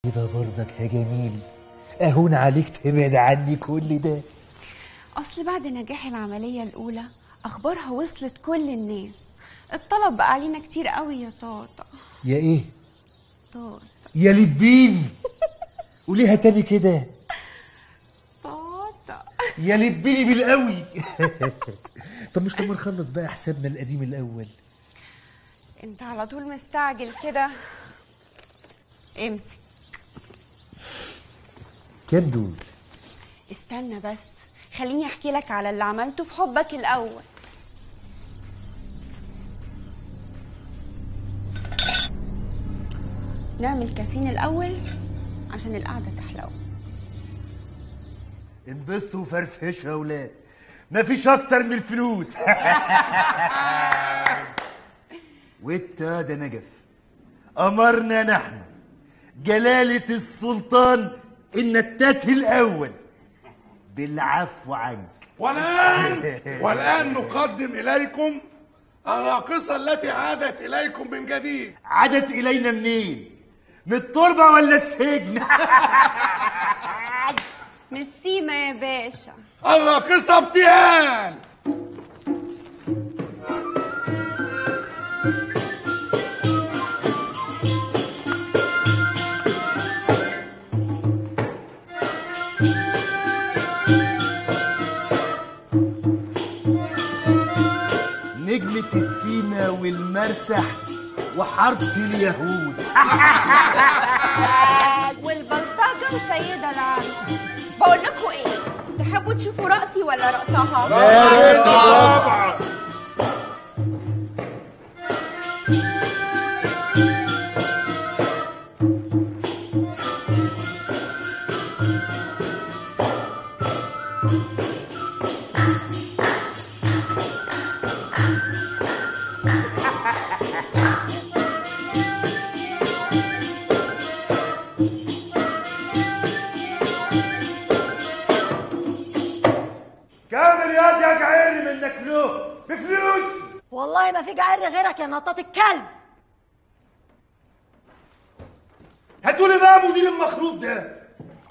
كده برضك يا جميل اهون عليك تبعد عني كل ده اصل بعد نجاح العمليه الاولى اخبارها وصلت كل الناس الطلب بقى علينا كتير قوي يا طاطا يا ايه طاطا يا لبين قوليها تاني كده طاطا يا لبيني بالقوي طب مش لما نخلص بقى حسابنا القديم الاول انت على طول مستعجل كده امسك كام دول استنى بس خليني احكي لك على اللي عملته في حبك الاول نعمل كاسين الاول عشان القعده تحلو انبسطوا وفرفشوا يا ولاد مفيش اكتر من الفلوس وانت ده نجف امرنا نحن جلالة السلطان النتات الاول بالعفو عنك والآن والآن نقدم إليكم الراقصة التي عادت إليكم من جديد عادت الينا منين من التربه ولا السجن من السيما يا باشا الراقصة ابتهال نجمة السيما والمرسح وحارة اليهود والبلطجة وسيدة العرش بقول لكم ايه تحبوا تشوفوا رأسي ولا رأسها طبعا كامل يا يا جعيري منك له بفلوس والله ما في جعر غيرك يا نطاط الكلب هاتولي بقى مدير المخروب ده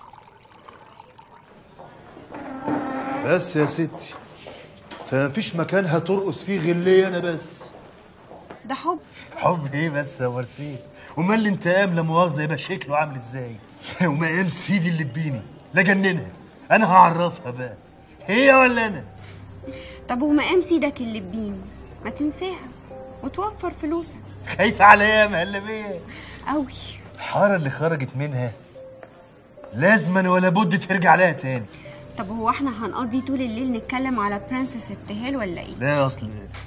بس يا ستي فمفيش مكان هترقص فيه غير ليا انا بس ده حب حب ايه بس يا مرسي امال الانتقام لا مؤاخذه يبقى شكله عامل ازاي ومقام سيدي اللي بيني لا جننها انا هعرفها بقى هي ولا انا طب ومقام سيدك اللي بيني ما تنساها وتوفر فلوسك خايفه عليا يا مهلبيه قوي الحاره اللي خرجت منها لازما ولا بد ترجع لها تاني طب هو احنا هنقضي طول الليل نتكلم على برنسس ابتهال ولا ايه لا اصل